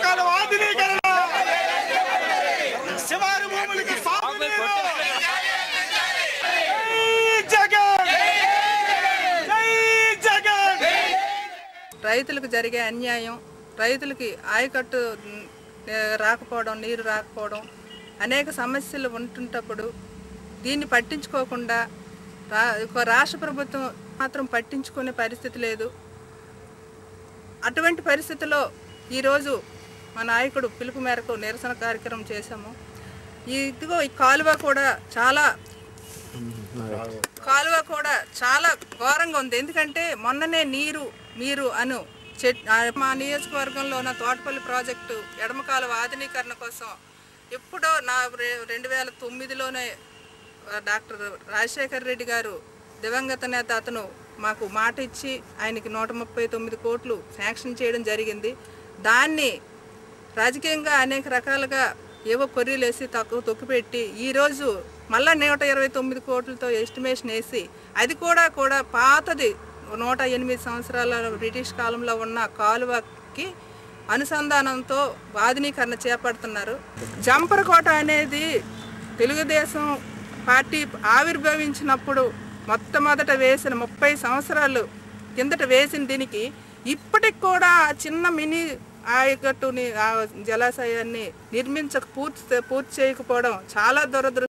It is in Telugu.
కాలువ ఆధునీకరణ శివారు భూములకి సాగునీరు జై జగన్ జై జగన్ రైతులకు జరిగే అన్యాయం రైతులకి ఆయకట్టు మ్, ఏ, రాకపోవడం నీరు రాకపోవడం అనేక సమస్యలు ఉంటుంటప్పుడు దీన్ని పట్టించుకోకుండా రా ఒక రాష్ట్ర ప్రభుత్వం మాత్రం పట్టించుకునే పరిస్థితి లేదు అటువంటి పరిస్థితిలో ఈరోజు మా నాయకుడు పిలుపు మేరకు నిరసన కార్యక్రమం చేశాము ఈ ఇదిగో ఈ కాలువ కూడా చాలా కాలువ కూడా చాలా ఘోరంగా ఉంది ఎందుకంటే మొన్ననే నీరు మీరు అను చెట్ ఆ మా నియోజకవర్గంలో ఉన్న తోటపల్లి ప్రాజెక్టు ఎడమ కాలువ ఆధునీకరణ కోసం ఎప్పుడో నా రె- రెండు వేల తొమ్మిదిలోనే ఆ, డాక్టర్ రాజశేఖర్ రెడ్డి గారు దివంగత నేత అతను మాకు మాట ఇచ్చి ఆయనకి నూట ముప్పై తొమ్మిది కోట్లు శాంక్షన్ చేయడం జరిగింది దాన్ని రాజకీయంగా అనేక రకాలుగా ఏవో కొర్రీలు వేసి తక్కువ తొక్కిపెట్టి ఈరోజు మళ్ళా నూట ఇరవై తొమ్మిది కోట్లతో ఎస్టిమేషన్ వేసి అది కూడా కూడా పాతది నూట ఎనిమిది సంవత్సరాల బ్రిటిష్ కాలంలో ఉన్న కాలువకి అనుసంధానంతో ఆధునీకరణ చేపడుతున్నారు జంపరకోట అనేది తెలుగుదేశం పార్టీ ఆవిర్భవించినప్పుడు మొట్టమొదట వేసిన ముప్పై సంవత్సరాలు కిందట వేసిన దీనికి ఇప్పటికి కూడా ఆ చిన్న మినీ ఆయకట్టుని ఆ జలాశయాన్ని నిర్మించక పూర్తి పూర్తి చేయకపోవడం చాలా దురదృష్టం